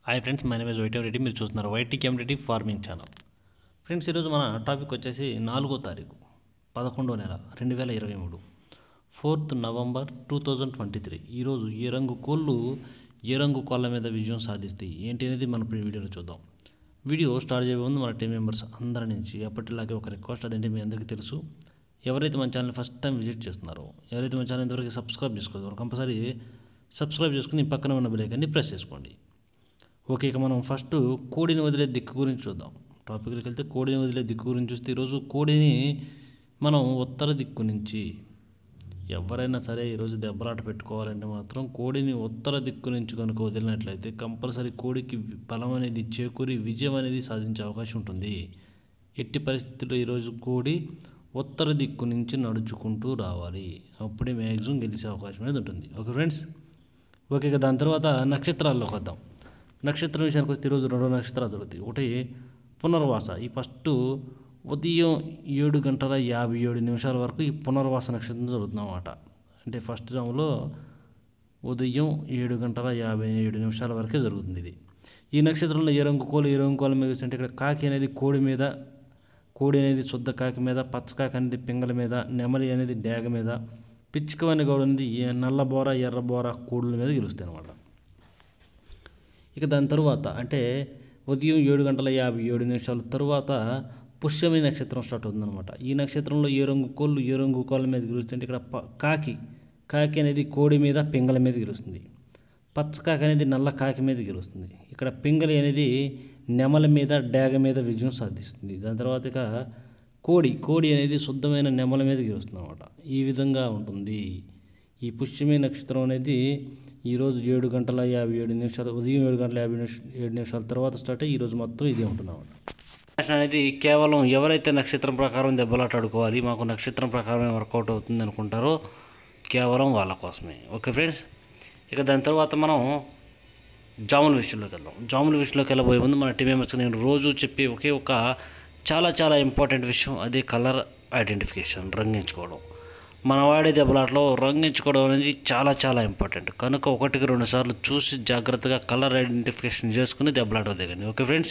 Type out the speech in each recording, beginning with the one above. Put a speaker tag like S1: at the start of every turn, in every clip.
S1: hi friends my name is Y T Reddy మీరు చూస్తున్నారు Y T Reddy farming channel friends ఈరోజు మన టాపిక్ వచ్చేసి నాలుగో తారీఖు పదకొండో నెల రెండు వేల ఇరవై మూడు fourth November two thousand twenty three ఈరోజు ఏ రంగు కోళ్ళు ఏ రంగు కోళ్ళ మీద విజయం సాధిస్తాయి ఏంటి అనేది మన ఇప్పుడు ఈ వీడియోలో చూద్దాం వీడియో స్టార్ట్ చేయబోయే ముందు మన టీం మెంబర్స్ అందరి నుంచి ఎప్పటిలాగే ఒక రిక్వెస్ట్ అదేంటి మీ అందరికీ తెలుసు ఎవరైతే మన ఛానల్ ఫస్ట్ టైం విజిట్ చేస్తున్నారో ఎవరైతే మన ఛానల్ ఇంతవరకు సబ్స్క్రైబ్ చేసుకోలేదో కంపల్సరీ సబ్స్క్రైబ్ చేసుకుని పక్కన ఉన్న బెలైకాన్ని ప్రెస్ చేసుకోండి ఓకే ఇక మనం ఫస్ట్ కోడిని వదిలే దిక్కు గురించి చూద్దాం టాపిక్కి వెళ్తే కోడిని వదిలే దిక్కు గురించి చూస్తే ఈరోజు కోడిని మనం ఉత్తర దిక్కు నుంచి ఎవరైనా సరే ఈరోజు దెబ్బలాట పెట్టుకోవాలంటే మాత్రం కోడిని ఉత్తర దిక్కు నుంచి కనుక వదిలినట్లయితే కంపల్సరీ కోడికి బలం అనేది చేకూరి విజయం అనేది సాధించే అవకాశం ఉంటుంది ఎట్టి పరిస్థితుల్లో ఈరోజు కోడి ఉత్తర దిక్కు నుంచి నడుచుకుంటూ రావాలి అప్పుడే మ్యాక్సిమం గెలిచే అవకాశం అనేది ఉంటుంది ఓకే ఫ్రెండ్స్ ఓకే ఇక దాని తర్వాత నక్షత్రాల్లోకి వద్దాం నక్షత్రం విషయానికి వస్తే ఈరోజు రెండు నక్షత్రాలు జరుగుతాయి ఒకటి పునర్వాస ఈ ఫస్ట్ ఉదయం ఏడు గంటల యాభై ఏడు నిమిషాల వరకు ఈ పునర్వాస నక్షత్రం జరుగుతుంది అన్నమాట అంటే ఫస్ట్ జాములో ఉదయం ఏడు గంటల యాభై ఏడు నిమిషాల వరకే జరుగుతుంది ఇది ఈ నక్షత్రంలో ఏ రంగు కోలు ఏ రంగు కోల మీద అంటే ఇక్కడ కాకి అనేది కోడి మీద కోడి అనేది శుద్ధ కాకి మీద పచ్చకాకి అనేది పింగల మీద నెమలి అనేది డేగ మీద పిచ్చుకవని గౌడ అనేది ఏ నల్ల బోర ఎర్ర బోర కోడుల మీద గెలుస్తాయి అనమాట ఇక దాని తరువాత అంటే ఉదయం ఏడు గంటల యాభై ఏడు నిమిషాల తరువాత పుష్యమి నక్షత్రం స్టార్ట్ అవుతుందన్నమాట ఈ నక్షత్రంలో ఏ రంగు కోళ్ళు ఏ రంగు కోళ్ళ మీద గెలుస్తుంటే ఇక్కడ ప- కాకి కాకి అనేది కోడి మీద పింగళ మీద గెలుస్తుంది పచ్చకాకి అనేది నల్ల కాకి మీద గెలుస్తుంది ఇక్కడ పింగళి అనేది నెమల మీద డేగ మీద విజయం సాధిస్తుంది దాని తర్వాత ఇక కోడి కోడి అనేది శుద్ధమైన నెమల మీద గెలుస్తుంది అనమాట ఈ విధంగా ఉంటుంది ఈ పుష్యమి నక్షత్రం అనేది ఈరోజు ఏడు గంటల యాభై ఏడు నిమిషాలు ఉదయం ఏడు గంటల యాభై నిమిష ఏడు నిమిషాల తర్వాత స్టార్ట్ అయ్యి ఈరోజు మొత్తం ఇదే ఉంటుంది అన్నమాట నక్షత్రం అనేది కేవలం ఎవరైతే నక్షత్రం ప్రకారం దెబ్బలాట ఆడుకోవాలి మాకు నక్షత్రం ప్రకారమే వర్కౌట్ అవుతుంది అనుకుంటారో కేవలం వాళ్ళ కోసమే ఓకే ఫ్రెండ్స్ ఇక దాని తర్వాత మనం జాముల విషయంలోకి వెళ్దాం జాముల విషయంలోకి వెళ్ళబోయే ముందు మన టీం మెంబర్స్కి నేను రోజు చెప్పే ఒకే ఒక చాలా చాలా ఇంపార్టెంట్ విషయం అదే కలర్ ఐడెంటిఫికేషన్ రంగించుకోవడం మన వాడే దెబ్బలాట్లో రంగించుకోవడం అనేది చాలా చాలా ఇంపార్టెంట్ కనుక ఒకటికి రెండు సార్లు చూసి జాగ్రత్తగా కలర్ ఐడెంటిఫికేషన్ చేసుకుని దెబ్బలాట దిగండి ఓకే ఫ్రెండ్స్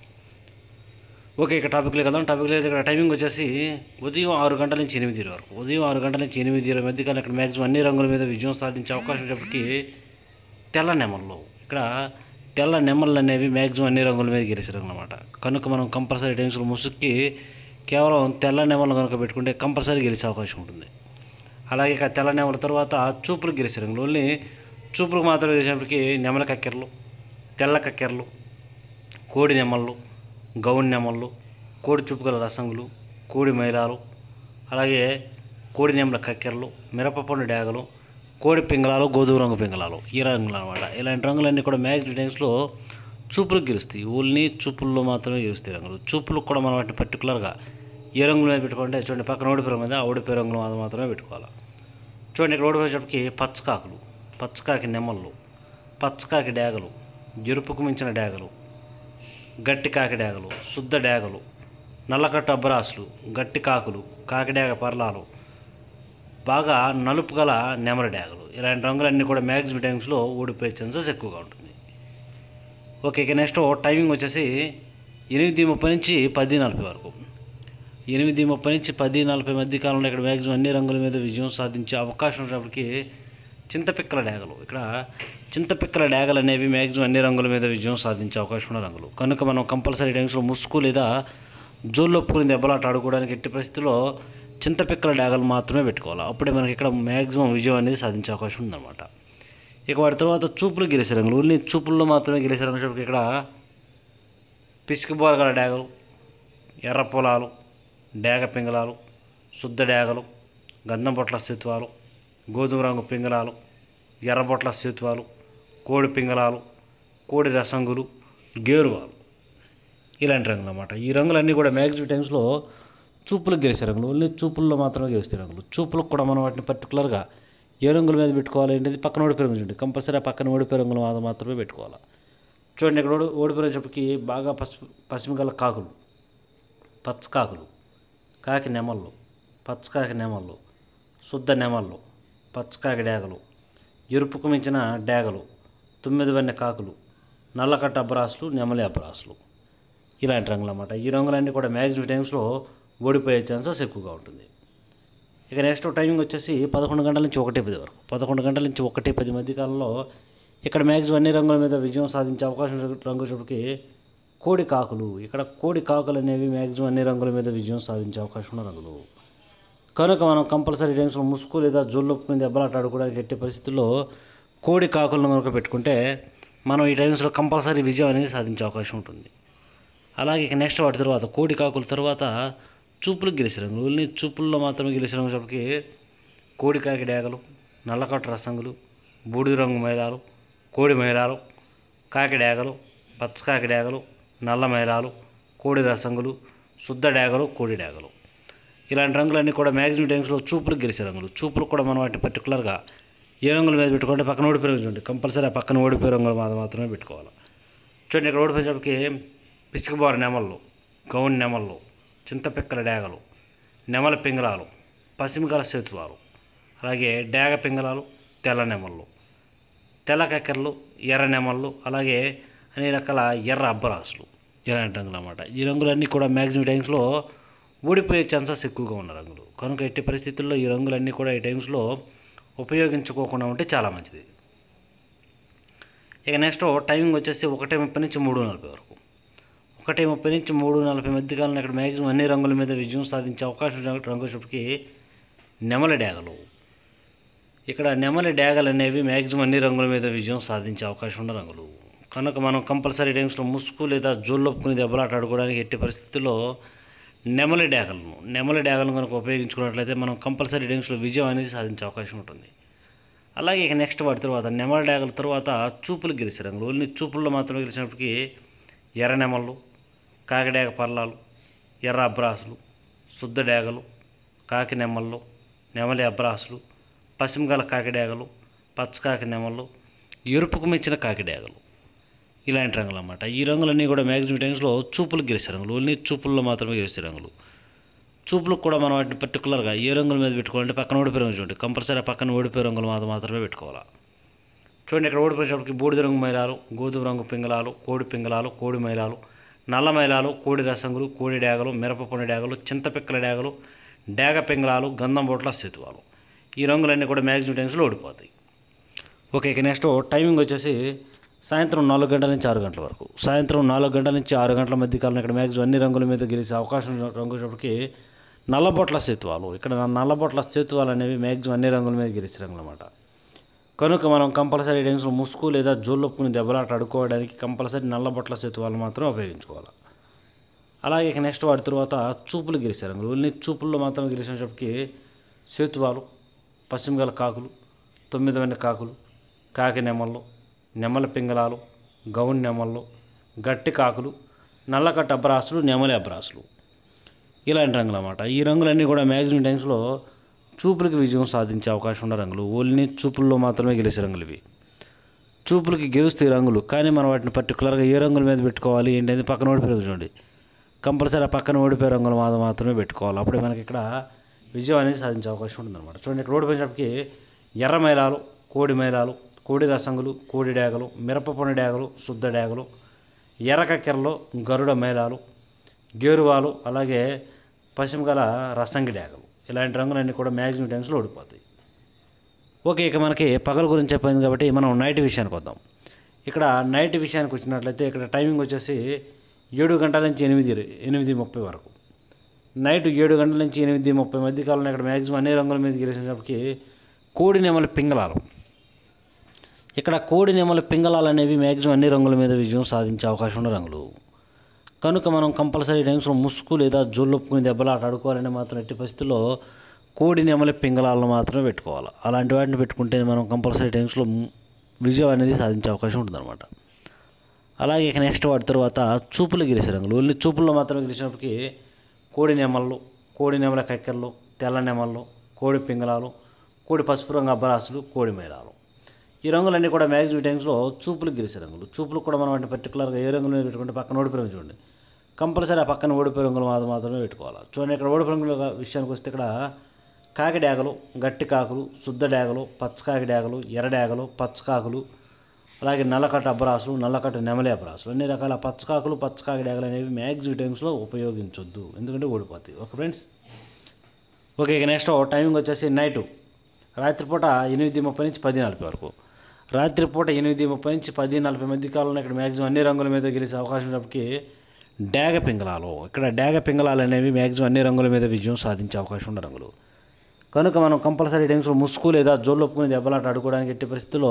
S1: ఓకే ఇక టాపిక్లో వెళ్దాం టాపిక్లో అయితే ఇక్కడ టైమింగ్ వచ్చేసి ఉదయం ఆరు గంటల నుంచి ఎనిమిది వరకు ఉదయం ఆరు గంటల నుంచి ఎనిమిది ఇరవై మధ్య కాలం ఇక్కడ మ్యాక్సిమం అన్ని రంగుల మీద విజయం సాధించే అవకాశం ఉన్నప్పటికీ తెల్ల నెమళ్ళు ఇక్కడ తెల్ల నెమళ్ళు అనేవి మ్యాక్సిమం అన్ని రంగుల మీద గెలిచారు అనమాట కనుక మనం కంపల్సరీ టైమ్స్లో ముసుక్కి కేవలం తెల్ల నెమలు కనుక పెట్టుకుంటే కంపల్సరీ గెలిచే అవకాశం ఉంటుంది అలాగే ఇక తెల్ల నెమల తర్వాత చూపులు గెలిచే రంగులు ఓన్లీ చూపులకు మాత్రం గెలిచినప్పటికీ నెమల కక్కెరలు తెల్ల కక్కెరలు కోడి నెమళ్ళు గౌన్ నెమళ్ళు కోడి చూపుగల రసంగులు కోడి మైలాలు అలాగే కోడి నెమల కక్కెరలు మిరపపండు డేగలు కోడి పింగళాలు గోధుమ రంగు పింగళాలు ఈ రంగులు అనమాట ఇలాంటి రంగులన్నీ కూడా మ్యాక్సిమం టైమ్స్లో చూపులకు గెలుస్తాయి ఓన్లీ చూపుల్లో మాత్రమే గెలుస్తాయి రంగులు చూపులకు కూడా మనం వాటిని పర్టికులర్గా ఏ రంగుల మీద పెట్టుకుంటే చూడండి పక్కన ఓడిపోయి మీద ఆ ఓడిపోయే రంగులు మీద మాత్రమే పెట్టుకోవాలి చూడండి ఇక్కడ ఓడిపోయేటప్పటికి పచ్చకాకులు పచ్చకాకి నెమళ్ళు పచ్చకాకి డేగలు ఎరుపుకు మించిన డేగలు గట్టి కాకిడేగలు శుద్ధ డేగలు నల్లకట్టు అబ్బరాసులు గట్టి కాకులు కాకిడేగ పర్లాలు బాగా నలుపు గల నెమలి డేగలు ఇలాంటి రంగులన్నీ కూడా మ్యాక్సిమం టైమ్స్లో ఓడిపోయే ఛాన్సెస్ ఎక్కువగా ఉంటుంది ఓకే ఇక నెక్స్ట్ టైమింగ్ వచ్చేసి ఎనిమిది ముప్పై నుంచి పది నలభై వరకు ఎనిమిది ముప్పై నుంచి పది నలభై మధ్య కాలంలో ఇక్కడ మ్యాక్సిమం అన్ని రంగుల మీద విజయం సాధించే అవకాశం ఉన్నప్పటికీ చింతపిక్కల డేగలు ఇక్కడ చింతపిక్కల డేగలు అనేవి మ్యాక్సిమం అన్ని రంగుల మీద విజయం సాధించే అవకాశం ఉన్న రంగులు కనుక మనం కంపల్సరీ టైమ్స్లో ముసుగు లేదా జోల్లో ఒప్పుకుని దెబ్బలాట ఆడుకోవడానికి ఎట్టి పరిస్థితుల్లో చింతపిక్కల డేగలు మాత్రమే పెట్టుకోవాలి అప్పుడే మనకి ఇక్కడ మ్యాక్సిమం విజయం అనేది సాధించే అవకాశం ఉందన్నమాట ఇక వాటి తర్వాత చూపులు గెలిచే రంగులు ఓన్లీ చూపుల్లో మాత్రమే గెలిచే రంగులు ఇక్కడ పిసికి బోరగల డేగలు ఎర్ర పొలాలు డేగ పింగళాలు శుద్ధ డేగలు గంధం పొట్ల స్థిత్వాలు గోధుమ రంగు పింగళాలు ఎర్రబొట్ల స్థిత్వాలు కోడి పింగళాలు కోడి రసంగులు గేరువాలు ఇలాంటి రంగులు అన్నమాట ఈ రంగులన్నీ కూడా మ్యాక్సిమం టైమ్స్లో చూపులకు గెలిచే రంగులు ఓన్లీ చూపుల్లో మాత్రమే గెలుస్తాయి రంగులు చూపులకు కూడా మనం వాటిని పర్టికులర్గా ఏ రంగుల మీద పెట్టుకోవాలి అనేది పక్కన ఓడిపోయి రంగులు ఉంటాయి కంపల్సరీ ఆ పక్కన ఓడిపోయే రంగులు మాత్రం మాత్రమే పెట్టుకోవాలి చూడండి ఇక్కడ ఓడి ఓడిపోయేటప్పటికి బాగా పసుపు పసిమి గల కాకులు పచ్చకాకులు కాకి నెమళ్ళు పచ్చకాకి నెమళ్ళు శుద్ధ నెమళ్ళు పచ్చకాకి డేగలు ఎరుపుకు మించిన డేగలు తొమ్మిది వన్నె కాకులు నల్లకట్ట అబ్రాసులు నెమలి అబ్రాసులు ఇలాంటి రంగులు అన్నమాట ఈ రంగులన్నీ కూడా మ్యాక్సిమం టైమ్స్లో ఓడిపోయే ఛాన్సెస్ ఎక్కువగా ఉంటుంది ఇక నెక్స్ట్ టైమింగ్ వచ్చేసి పదకొండు గంటల నుంచి ఒకటి పది వరకు పదకొండు గంటల నుంచి ఒకటి పది మధ్య కాలంలో ఇక్కడ మ్యాక్సిమం అన్ని రంగుల మీద విజయం సాధించే అవకాశం ఉన్న రంగు చూపుకి కోడి కాకులు ఇక్కడ కోడి కాకులు అనేవి మ్యాక్సిమం అన్ని రంగుల మీద విజయం సాధించే అవకాశం ఉన్న రంగులు కనుక మనం కంపల్సరీ టైమ్స్లో ముసుగు లేదా జొల్లు మీద దెబ్బలాట ఆడుకోవడానికి ఎట్టి పరిస్థితుల్లో కోడి కాకులను కనుక పెట్టుకుంటే మనం ఈ టైమ్స్లో కంపల్సరీ విజయం అనేది సాధించే అవకాశం ఉంటుంది అలాగే ఇక నెక్స్ట్ వాటి తర్వాత కోడి కాకుల తర్వాత చూపులకు గెలిచే రంగులు ఓన్లీ చూపుల్లో మాత్రమే గెలిచే రంగులకి కోడి కాకి డేగలు నల్లకట్ట రసంగులు బూడిద రంగు మైదాలు కోడి మైదాలు కాకి డేగలు పచ్చకాకి డేగలు నల్ల మైదాలు కోడి రసంగులు శుద్ధ డేగలు కోడి డేగలు ఇలాంటి రంగులన్నీ కూడా మ్యాక్సిమం టైమ్స్లో చూపులకు గెలిచే రంగులు చూపులు కూడా మనం వాటిని పర్టికులర్గా ఏ రంగుల మీద పెట్టుకుంటే పక్కన ఓడిపోయే రంగులు చూడండి కంపల్సరీ ఆ పక్కన ఓడిపోయే రంగులు మాత్రం మాత్రమే పెట్టుకోవాలి చూడండి ఇక్కడ ఓడిపోయేటప్పటికి పిచ్చుకబారు నెమళ్ళు గౌన్ నెమళ్ళు చింతపిక్కల డేగలు నెమల పింగళాలు పసిమిగల సేతువాలు అలాగే డేగ పింగళాలు తెల్ల నెమళ్ళు తెల్ల కక్కెరలు ఎర్ర నెమళ్ళు అలాగే అన్ని రకాల ఎర్ర అబ్బరాసులు ఇలాంటి రంగులు అన్నమాట ఈ రంగులన్నీ కూడా మ్యాక్సిమం టైమ్స్లో ఊడిపోయే ఛాన్సెస్ ఎక్కువగా ఉన్న రంగులు కనుక ఎట్టి పరిస్థితుల్లో ఈ రంగులన్నీ కూడా ఈ టైమ్స్లో ఉపయోగించుకోకుండా ఉంటే చాలా మంచిది ఇక నెక్స్ట్ టైమింగ్ వచ్చేసి ఒకటే ముప్పై నుంచి మూడు నలభై వరకు ఒకటి ముప్పై నుంచి మూడు నలభై మధ్య కాలంలో ఇక్కడ మ్యాక్సిమం అన్ని రంగుల మీద విజయం సాధించే అవకాశం ఉన్న రంగు చూపుకి నెమలి డేగలు ఇక్కడ నెమలి డేగలు అనేవి మ్యాక్సిమం అన్ని రంగుల మీద విజయం సాధించే అవకాశం ఉన్న రంగులు కనుక మనం కంపల్సరీ టైమ్స్లో ముసుగు లేదా జోళ్ళొప్పుకుని దెబ్బలాట ఆడుకోవడానికి ఎట్టి పరిస్థితుల్లో నెమలి డేగలను నెమలి డేగలను కనుక ఉపయోగించుకున్నట్లయితే మనం కంపల్సరీ టైమ్స్లో విజయం అనేది సాధించే అవకాశం ఉంటుంది అలాగే ఇక నెక్స్ట్ వాటి తర్వాత నెమల డేగల తర్వాత చూపులు గెలిచే రంగులు ఓన్లీ చూపుల్లో మాత్రమే గెలిచినప్పటికీ ఎర్ర నెమళ్ళు కాకిడేగ పర్లాలు ఎర్ర అబ్రాసులు శుద్ధ డేగలు కాకి నెమళ్ళు నెమలి అబ్రాసులు పసిమిగల కాకిడేగలు పచ్చకాకి నెమళ్ళు ఎరుపుకు మించిన కాకిడేగలు ఇలాంటి రంగులు అన్నమాట ఈ రంగులన్నీ కూడా మ్యాక్సిమం టైమ్స్లో చూపులు గెలిచే రంగులు ఓన్లీ చూపుల్లో మాత్రమే గెలిచే రంగులు చూపులకు కూడా మనం వాటిని పర్టికులర్గా ఏ రంగుల మీద పెట్టుకోవాలంటే పక్కన ఓడిపోయే రంగు చూడండి కంపల్సరీ ఆ పక్కన ఓడిపోయే రంగులు మాత్రం మాత్రమే పెట్టుకోవాలి చూడండి ఇక్కడ ఓడిపోయేటప్పటికి బూడిద రంగు మైలాలు గోధుమ రంగు పింగళాలు కోడి పింగళాలు కోడి మైలాలు నల్ల మైలాలు కోడి రసంగులు కోడి డేగలు మిరపపొండి డేగలు చింతపిక్కల డేగలు డేగ పింగళాలు గంధం బొట్ల సేతువాలు ఈ రంగులన్నీ కూడా మ్యాక్సిమం టైమ్స్లో ఓడిపోతాయి ఓకే ఇక నెక్స్ట్ టైమింగ్ వచ్చేసి సాయంత్రం నాలుగు గంటల నుంచి ఆరు గంటల వరకు సాయంత్రం నాలుగు గంటల నుంచి ఆరు గంటల మధ్య కాలం ఇక్కడ మ్యాక్సిమం అన్ని రంగుల మీద గెలిచే అవకాశం ఉన్న రంగు వచ్చేటప్పటికి నల్లబొట్ల సేతువాలు ఇక్కడ నల్లబొట్ల సేతువాలు అనేవి మ్యాక్సిమం అన్ని రంగుల మీద గెలిచే రంగులు అన్నమాట కనుక మనం కంపల్సరీ టైమ్స్లో ముసుగు లేదా జోళ్ళొప్పుకుని దెబ్బలాట ఆడుకోవడానికి కంపల్సరీ నల్లబొట్ల సేతువాలు మాత్రం ఉపయోగించుకోవాలి అలాగే ఇక నెక్స్ట్ వాటి తర్వాత చూపులు గెలిచే రంగులు ఓన్లీ చూపుల్లో మాత్రం గెలిచినప్పటికీ సేతువాలు పశ్చిమగల కాకులు తొమ్మిది వెన్న కాకులు కాకి నెమళ్ళు నెమల పింగళాలు గౌన్ నెమళ్ళు గట్టి కాకులు నల్లకట్ట అబ్రాసులు నెమలి అబ్రాసులు ఇలాంటి రంగులు అన్నమాట ఈ రంగులన్నీ కూడా మ్యాక్సిమం టైమ్స్లో చూపులకి విజయం సాధించే అవకాశం ఉన్న రంగులు ఓన్లీ చూపుల్లో మాత్రమే గెలిచే రంగులు ఇవి చూపులకి గెలుస్తాయి రంగులు కానీ మనం వాటిని పర్టికులర్గా ఏ రంగుల మీద పెట్టుకోవాలి ఏంటంటే పక్కన ఓడిపోయి చూడండి కంపల్సరీ ఆ పక్కన ఓడిపోయే రంగులు మాత్రం మాత్రమే పెట్టుకోవాలి అప్పుడే మనకి ఇక్కడ విజయం అనేది సాధించే అవకాశం ఉంటుందన్నమాట చూడండి ఇక్కడ ఓడిపోయినప్పటికీ ఎర్ర మైలాలు కోడి మైలాలు కోడి రసంగులు కోడి డేగలు మిరపపొని డేగలు శుద్ధ డేగలు ఎర్రకక్కెరలు గరుడ మైలాలు గేరువాలు అలాగే పశ్చిమ గల రసంగి డేగలు ఇలాంటి రంగులన్నీ కూడా మ్యాక్సిమం టైమ్స్లో ఓడిపోతాయి ఓకే ఇక మనకి పగల గురించి చెప్పింది కాబట్టి మనం నైట్ విషయానికి వద్దాం ఇక్కడ నైట్ విషయానికి వచ్చినట్లయితే ఇక్కడ టైమింగ్ వచ్చేసి ఏడు గంటల నుంచి ఎనిమిది ఎనిమిది ముప్పై వరకు నైట్ ఏడు గంటల నుంచి ఎనిమిది ముప్పై మధ్య కాలంలో ఇక్కడ మ్యాక్సిమం అన్ని రంగుల మీద గెలిచినప్పటికీ కోడి నెమలి పింగళాలు ఇక్కడ కోడి నెమలి పింగళాలు అనేవి మ్యాక్సిమం అన్ని రంగుల మీద విజయం సాధించే అవకాశం ఉన్న రంగులు కనుక మనం కంపల్సరీ టైమ్స్లో ముసుగు లేదా జోళ్ళొప్పుకుని దెబ్బలాట ఆడుకోవాలని మాత్రం ఎట్టి పరిస్థితుల్లో కోడి నెమలి పింగళాలను మాత్రమే పెట్టుకోవాలి అలాంటి వాటిని పెట్టుకుంటే మనం కంపల్సరీ టైమ్స్లో విజయం అనేది సాధించే అవకాశం ఉంటుందన్నమాట అలాగే ఇక నెక్స్ట్ వాటి తర్వాత చూపులు గెలిచే రంగులు ఓన్లీ చూపుల్లో మాత్రమే గెలిచినప్పటికీ కోడి నెమళ్ళు కోడి నెమల కక్కెరలు తెల్ల నెమళ్ళు కోడి పింగళాలు కోడి పసుపు రంగు అబ్బరాసులు కోడి మేళాలు ఈ రంగులన్నీ కూడా మ్యాక్సిమం టైమ్స్లో చూపులు గెలిచే రంగులు చూపులు కూడా మనం వాటిని పర్టికులర్గా ఏ రంగులు పెట్టుకుంటే పక్కన ఓడిపోయి రంగు చూడండి కంపల్సరీ ఆ పక్కన ఓడిపోయి రంగులు మాత్రం మాత్రమే పెట్టుకోవాలి చూడండి ఇక్కడ ఓడిపోయి రంగుల విషయానికి వస్తే ఇక్కడ కాకి డేగలు గట్టి కాకులు శుద్ధ డేగలు పచ్చకాకి డేగలు ఎర్ర డేగలు పచ్చకాకులు అలాగే నల్లకట్ట అబ్బరాసులు నల్లకట్ట నెమలి అబ్బరాసులు అన్ని రకాల పచ్చకాకులు పచ్చకాకి డేగలు అనేవి మ్యాక్సిమం టైమ్స్లో ఉపయోగించొద్దు ఎందుకంటే ఓడిపోతాయి ఓకే ఫ్రెండ్స్ ఓకే ఇక నెక్స్ట్ టైమింగ్ వచ్చేసి నైటు రాత్రిపూట ఎనిమిది ముప్పై నుంచి పది నలభై వరకు రాత్రిపూట ఎనిమిది ముప్పై నుంచి పది నలభై మధ్య కాలంలో ఇక్కడ మ్యాక్సిమం అన్ని రంగుల మీద గెలిచే అవకాశం ఉన్నప్పటికీ డాగ పింగళాలు ఇక్కడ డాగ పింగళాలు అనేవి మ్యాక్సిమం అన్ని రంగుల మీద విజయం సాధించే అవకాశం ఉన్న రంగులు కనుక మనం కంపల్సరీ టైమ్స్లో ముసుగు లేదా జోళ్ళు ఒప్పుకుని దెబ్బలాట ఆడుకోవడానికి ఎట్టి పరిస్థితుల్లో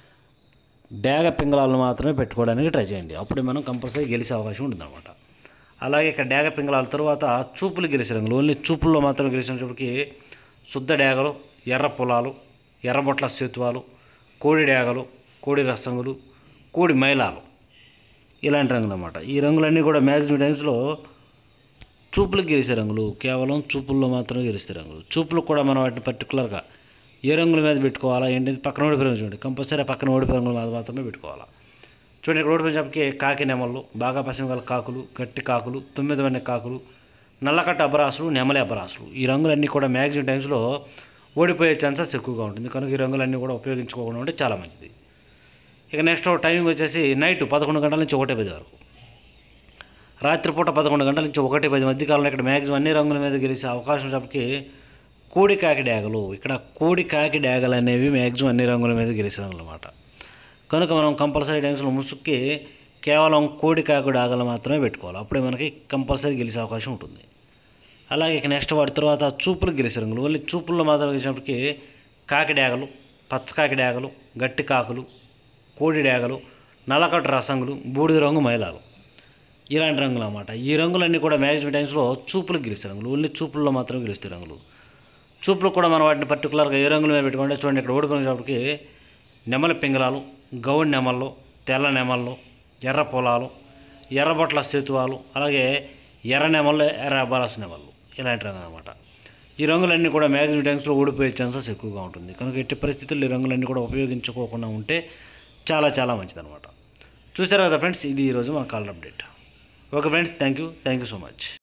S1: డాగ పింగళాలను మాత్రమే పెట్టుకోవడానికి ట్రై చేయండి అప్పుడే మనం కంపల్సరీ గెలిచే అవకాశం ఉంటుందన్నమాట అలాగే ఇక్కడ డాగ పింగళాల తర్వాత చూపులు గెలిచే రంగులు ఓన్లీ చూపుల్లో మాత్రమే గెలిచినప్పటికీ శుద్ధ డాగలు ఎర్ర పొలాలు ఎర్రబొట్ల సేతువాలు కోడి డాగలు కోడి రసంగులు కోడి మైలాలు ఇలాంటి రంగులు అన్నమాట ఈ రంగులన్నీ కూడా మ్యాక్సిమం టైమ్స్లో చూపులకు గెలిచే రంగులు కేవలం చూపుల్లో మాత్రమే గెలిచే రంగులు చూపులకు కూడా మనం వాటిని పర్టికులర్గా ఏ రంగుల మీద పెట్టుకోవాలా ఏంటి పక్కన ఓడిపోయిన చూడండి కంపల్సరీ పక్కన ఓడిపోయిన రంగుల మీద మాత్రమే పెట్టుకోవాలా చూడండి ఇక్కడ ఓడిపోయినప్పటికీ కాకి నెమళ్ళు బాగా పశ్చిమ గల కాకులు గట్టి కాకులు తొమ్మిది వన్నె కాకులు నల్లకట్ట అబరాసులు నెమలి అబరాసులు ఈ రంగులన్నీ కూడా మ్యాక్సిమం టైమ్స్లో ఓడిపోయే ఛాన్సెస్ ఎక్కువగా ఉంటుంది కనుక ఈ రంగులన్నీ కూడా ఉపయోగించుకోకుండా ఉంటే చాలా మంచిది ఇక నెక్స్ట్ టైమింగ్ వచ్చేసి నైట్ పదకొండు గంటల నుంచి ఒకటే పది వరకు రాత్రిపూట పదకొండు గంటల నుంచి ఒకటి పది మధ్య కాలంలో ఇక్కడ మ్యాక్సిమం అన్ని రంగుల మీద గెలిచే అవకాశం ఉన్నప్పటికీ కోడి కాకి డ్యాగలు ఇక్కడ కోడి కాకి డ్యాగలు అనేవి మ్యాక్సిమం అన్ని రంగుల మీద గెలిచే రంగులు అన్నమాట కనుక మనం కంపల్సరీ టైమ్స్లో ముసుక్కి కేవలం కోడి కాకి డాగలు మాత్రమే పెట్టుకోవాలి అప్పుడే మనకి కంపల్సరీ గెలిచే అవకాశం ఉంటుంది అలాగే ఇక నెక్స్ట్ వాటి తర్వాత చూపులు గెలిచే రంగులు ఓన్లీ చూపుల్లో మాత్రం గెలిచినప్పటికీ కాకి డ్యాగలు పచ్చకాకి డ్యాగలు గట్టి కాకులు కోడి డ్యాగలు నల్లకట్టు రసంగులు బూడిద రంగు మైలాలు ఇలాంటి రంగులు అన్నమాట ఈ రంగులన్నీ కూడా మ్యాక్సిమం టైమ్స్లో చూపులకు గెలుస్తాయి రంగులు ఓన్లీ చూపుల్లో మాత్రమే గెలుస్తాయి రంగులు చూపులకు కూడా మనం వాటిని పర్టికులర్గా ఏ రంగుల మీద పెట్టుకుంటే చూడండి ఇక్కడ ఓడిపోయినప్పటికి నెమలి పింగళాలు గౌడి నెమళ్ళు తెల్ల నెమళ్ళు ఎర్ర పొలాలు ఎర్రబొట్ల సేతువాలు అలాగే ఎర్ర నెమళ్ళు ఎర్ర బలాస్ నెమళ్ళు ఇలాంటి రంగులు అనమాట ఈ రంగులన్నీ కూడా మ్యాక్సిమం టైమ్స్లో ఓడిపోయే ఛాన్సెస్ ఎక్కువగా ఉంటుంది కనుక ఎట్టి పరిస్థితుల్లో ఈ రంగులన్నీ కూడా ఉపయోగించుకోకుండా ఉంటే చాలా చాలా మంచిదన్నమాట చూసారు కదా ఫ్రెండ్స్ ఇది ఈరోజు మన call update okay friends thank you thank you so much